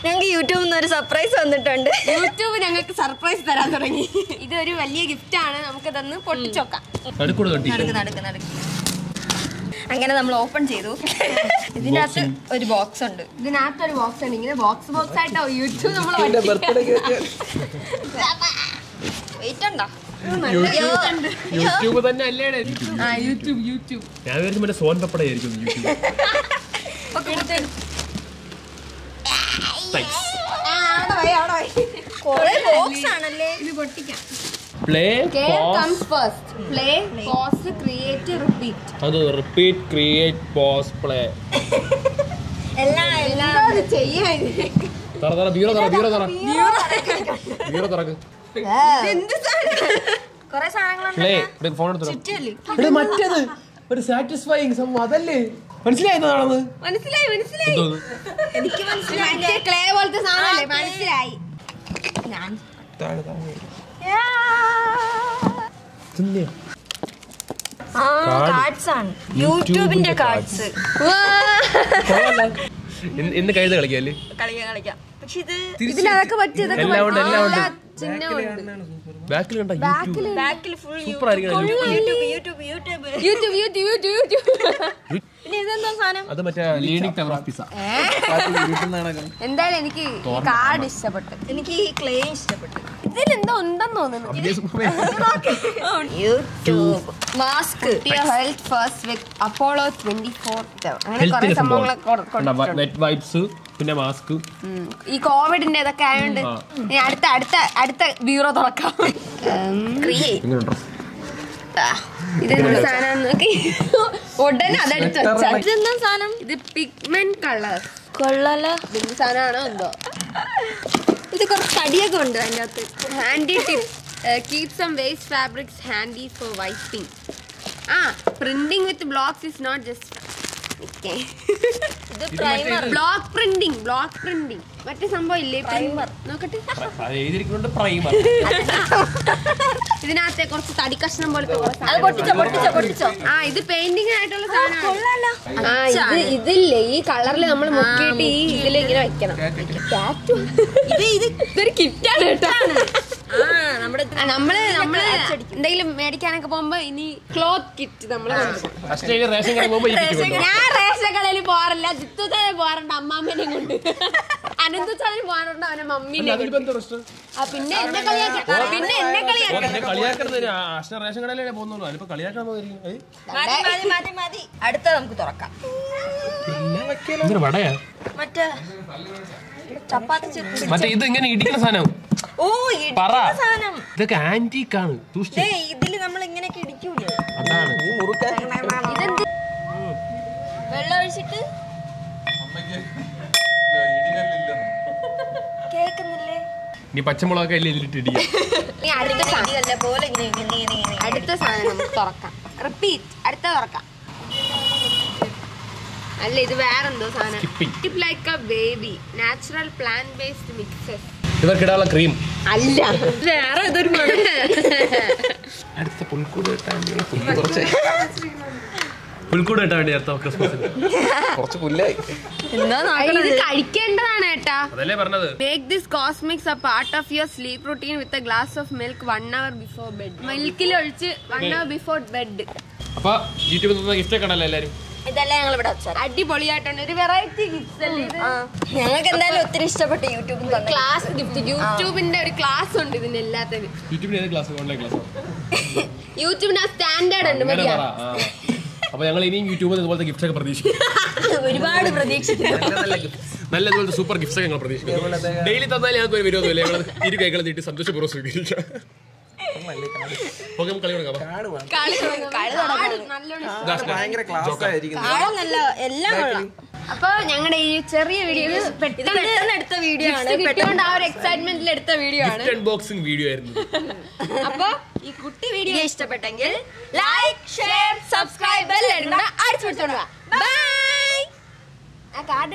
ഞങ്ങൾക്ക് യൂട്യൂബിൽ നിന്ന് ഒരു സർപ്രൈസ് വന്നിട്ടുണ്ട് യൂട്യൂബ് ഞങ്ങൾക്ക് സർപ്രൈസ് തരാൻ തുടങ്ങി ഇതൊരു വലിയ ഗിഫ്റ്റ് ആണ് നമുക്ക് തന്ന് പൊട്ടിച്ചോക്കാം നടുക്കൂടെ കട്ടി നടക്ക് നടക്ക് നടക്ക് അങ്ങനെ നമ്മൾ ഓപ്പൺ ചെയ്തു ഇതിനകത്ത് ഒരു ബോക്സ് ഉണ്ട് ഇതിനകത്ത് ഒരു ബോക്സ് ഉണ്ട് ഇങ്ങനെ ബോക്സ് ബോക്സ് ആയിട്ടോ യൂട്യൂബ് നമ്മൾ വെയിറ്റ് ഉണ്ടോ യൂട്യൂബ് തന്നെ അല്ലേടെ ആ യൂട്യൂബ് യൂട്യൂബ് ഞാൻ വിചാരിച്ചു മറ്റേ സോൻ പപ്പട ആയിരിക്കും യൂട്യൂബ് താങ്ക്സ് കൊറേ ബോക്സ് ആണല്ലേ ഇത് പൊട്ടിക്കാം play care comes first play pause create repeat അത് റിപ്പീറ്റ് ക്രിയേറ്റ് പോസ് പ്ലേ എല്ലാം എല്ലാം ചെയ്യാൻ തറ തറ ബീറോ തറ ബീറോ തറ ബീറോ തറക്ക് കൊറേ സാധനങ്ങളുണ്ട് പ്ലേ ഫോൺ എടുത്തു ചുറ്റല്ലേ മറ്റേത് ഒരു സാറ്റിസ്ഫൈങ് സംഭവം അതല്ലേ മനസ്സിലായെന്നാണെന്ന് മനസ്സിലായി മനസ്സിലായി എന്തോന്ന് എനിക്ക് മനസ്സിലായില്ല മറ്റേ ക്ലേ പോലത്തെ സാധനല്ലേ മനസ്സിലായി ഞാൻ താഴെ താഴെ തിന്നിയോ ആ Card. കാർഡ്സ് ആണ് യൂട്യൂബിന്റെ കാർഡ്സ് ഇന്ന് ഇന്ന് കഴുത കളിക്കല്ലേ കളിക്കാം കളിക്കാം പക്ഷെ ഇത് ഇതിലതൊക്കെ പറ്റിയതൊക്കെ എല്ലാം ഉണ്ട് എല്ലാം ഉണ്ട് ചിഹ്നമുണ്ട് ബാക്കിൽ കണ്ട യൂട്യൂബ് ബാക്കിൽ ഫുൾ സൂപ്പർ ആയിരിക്കണം YouTube YouTube YouTube YouTube YouTube YouTube YouTube പിന്നെ ഇതെന്താ സാധനം അത് മറ്റേ ലീഡിംഗ് ടവർ ഓഫ് പിസ എന്തായാലും എനിക്ക് ഈ കാർഡ് ഇഷ്ടപ്പെട്ടു എനിക്ക് ഈ ക്ലേ ഇഷ്ടപ്പെട്ടു ഇതിലെന്തോ ഉണ്ടെന്ന് തോന്നുന്നു YouTube mask health first with Apollo twenty four അങ്ങനെ കുറെ ഹെൽത്തിന്റെ സംഭവങ്ങളൊക്കെ കൊടു- കൊടുത്തിട്ടുണ്ട്. നെറ്റ് വൈബ്സ് പിന്നെ മാസ്ക് ഉം. ഈ കോവിഡിന്റെ ഇതൊക്കെ ആയതുകൊണ്ട് ആ. ഇനി അടുത്ത അടുത്ത അടുത്ത ബ്യൂറോ തുറക്കാം ഉം. ക്രിയേറ്റ് എങ്ങനെയുണ്ടോ ഇതെന്ത് സാധനം നോക്കി ഉടനെ അതെടുത്ത് വെച്ചാൽ ഇതെന്താ സാധനം ഇത് പിഗ്മെന്റ് കളേഴ്സ് കൊള്ളാലോ എന്ത് സാധനമാണോ എന്തോ ഇത് കുറച്ച് തടിയൊക്കെ ഉണ്ട് അതിന്റെ അകത്ത് handy tip keep some waste fabrics handy for wiping ആ printing with blocks is not just ഇത് primer block printing block printing മറ്റേ സംഭവം ഇല്ലേ Primer. നോക്കട്ടെ എഴുതിയിരിക്കുന്നുണ്ട് പ്രൈമർ ഇതിനകത്തെ കുറച്ച് തടി കഷ്ണം പോലത്തെ കുറച്ച് അത് പൊട്ടിച്ചോ പൊട്ടിച്ചോ പൊട്ടിച്ചോ ആ ഇത് പെയിന്റിംഗ് ആയിട്ടുള്ള സാധനമാണ് കൊള്ളാലോ ആ ഇത് ഇതില്ലേ ഈ കളറിൽ നമ്മൾ മുക്കിയിട്ട് ഈ ഇതിൽ ഇങ്ങനെ വെക്കണം ടാറ്റു ഇത് ഇത് ഇതൊരു കിറ്റാണ് കേട്ടോ ആ നമ്മുടെ ഇത് ആ, നമ്മള് നമ്മള് എന്തെങ്കിലും മേടിക്കാനൊക്കെ പോകുമ്പോ ഇനി ക്ലോത്ത് കിറ്റ് നമ്മള് കൊണ്ടുപോകും. ഫസ്റ്റ് റേഷൻ കട പോകുമ്പോൾ ഈ കിറ്റ് കൊണ്ടുപോകും ഞാൻ റേഷൻ കടയിൽ പോകാറില്ല ജിത്തുച്ചാൻ പോകാറുണ്ട് അമ്മാമ്മേനെയും കൊണ്ട് അനന്തുച്ചാനും പോകാറുണ്ട് അവനെ മമ്മീനെ കൊണ്ട് അതിലിപ്പോ എന്താ പ്രശ്നം ആ, പിന്നെ എന്നെ കളിയാക്കി പിന്നെ എന്നെ കളിയാക്കി എന്നെ കളിയാക്കുന്നത് അഷ്ട റേഷൻ കടയിലേ പോകുന്നുള്ളൂ അതിലിപ്പോ കളിയാക്കാൻ പോകുന്നിരിക്കും മതി മതി മതി മതി അടുത്ത നമുക്ക് തുറക്കാം എന്തൊരു വടയാ മറ്റേ ചപ്പാത്തി ചെത്തി മറ്റേ ഇത് ഇങ്ങനെ ഇടിക്കുന്ന സാധനം ഓ പറ ഇടിക്കുന്ന സാധനം ഇതൊക്കെ ആന്റീക്ക് ആണ് സൂക്ഷിച്ച് ദേ ഇതില് നമ്മൾ ഇങ്ങനെയൊക്കെ ഇടിക്കൂലേ അതാണ് ഇതെന്ത് വെള്ളം ഒഴിച്ചിട്ട് കേക്കുന്നില്ലേ ഇനി പച്ചമുളകൊക്കെ അല്ലേ ഇതിലിട്ട് ഇടിക്കുക ഇനി അടുത്ത സാധനം ഇടിയല്ല പോലെ ഇങ്ങനെ ഇങ്ങനെ ഇങ്ങനെ ഇങ്ങനെ അടുത്ത സാധനം നമുക്ക് തുറക്കാം റിപ്പീറ്റ് അടുത്ത തുറക്കാം അല്ല ഇത് വേറെന്തോ സാധനം Skipping. Tip like a baby natural plant based mixes ഇവർക്കിടാനുള്ള ക്രീം അല്ല വേറെ ഇതൊരു അടുത്ത പുൽക്കൂട് കിട്ടാൻ വേണ്ടിയുള്ള പുല്ല് കുറച്ച് പുൽക്കൂട് കിട്ടാൻ വേണ്ടി അടുത്ത ക്രിസ്മസിന് കുറച്ച് പുല്ലായി എന്താ ഇത് കഴിക്കേണ്ടതാണ് ഏട്ടാ അതല്ലേ പറഞ്ഞത് Make this cosmics a part of your sleep routine with a glass of milk one hour before bed. മിൽക്കിൽ ഒഴിച്ച് വൺ അവർ ബിഫോർ ബെഡ് അപ്പൊ യൂട്യൂബിൽ നിന്ന് ഗിഫ്റ്റ് ഒക്കെ ഉണ്ടല്ലോ എല്ലാരും ഇതെല്ലാം ഞങ്ങൾ ഇവിടെ വെച്ചാൽ അടിപൊളിയായിട്ടുണ്ട് ഒരു വെറൈറ്റി ഗിഫ്റ്റ്സ് അല്ലേ ഇത് ഞങ്ങൾക്ക് എന്തായാലും ഒത്തിരി ഇഷ്ടപ്പെട്ടു യൂട്യൂബിൽ തന്നെ ക്ലാസ് ഗിഫ്റ്റ് യൂട്യൂബിന്റെ ഒരു ക്ലാസ് ഉണ്ട് ഇതിന് എല്ലാത്തിനും യൂട്യൂബിൽ ഏത് ക്ലാസ് ഓൺലൈൻ ക്ലാസ് യൂട്യൂബിന് ആ സ്റ്റാൻഡേർഡ് ഉണ്ട് അങ്ങനെ മതിയാ പറ ആ. അപ്പൊ ഞങ്ങൾ ഇനിയും യൂട്യൂബിൽ ഇതുപോലത്തെ ഗിഫ്റ്റ് ഒക്കെ പ്രതീക്ഷിക്കും ഒരുപാട് പ്രതീക്ഷിക്കുന്നു നല്ല ഇതുപോലത്തെ സൂപ്പർ ഗിഫ്റ്റ്സ് ഒക്കെ ഞങ്ങൾ പ്രതീക്ഷിക്കുന്നു ഡെയിലി തന്നാലും ഞങ്ങൾക്ക് ഒരു വിരോധമില്ല ഞങ്ങൾ ഇരു കൈകൾ നീട്ടി സന്തോഷപൂർവ്വം സ്വീകരിക്കാം ഓക്കെ നമുക്ക് കളി തുടങ്ങാം കാട് വേണം കളി തുടങ്ങും. കളി നല്ലോണം ഇഷ്ടം. ഭയങ്കര ക്ലാസ് ആയിരിക്കും ആളെന്നല്ല എല്ലാം കൊള്ളാം അപ്പൊ ഞങ്ങളുടെ ഈ ചെറിയ വീഡിയോ ഇത് പെട്ടെന്ന് എടുത്ത വീഡിയോ ആണ് കിട്ടിയോണ്ട് ആ ഒരു എക്സൈറ്റ്മെന്റിൽ എടുത്ത വീഡിയോ ആണ് ഗിഫ്റ്റ് അൺബോക്സിംഗ് വീഡിയോ ആയിരുന്നു അപ്പൊ ഈ കുട്ടി വീഡിയോ വീഡിയോ ഇഷ്ടപ്പെട്ടെങ്കിൽ ലൈക്ക് ഷെയർ സബ്സ്ക്രൈബ് ബെൽ അടിച്ചു പിടിച്ചോണ്ട് ബൈ ആ കാർഡ്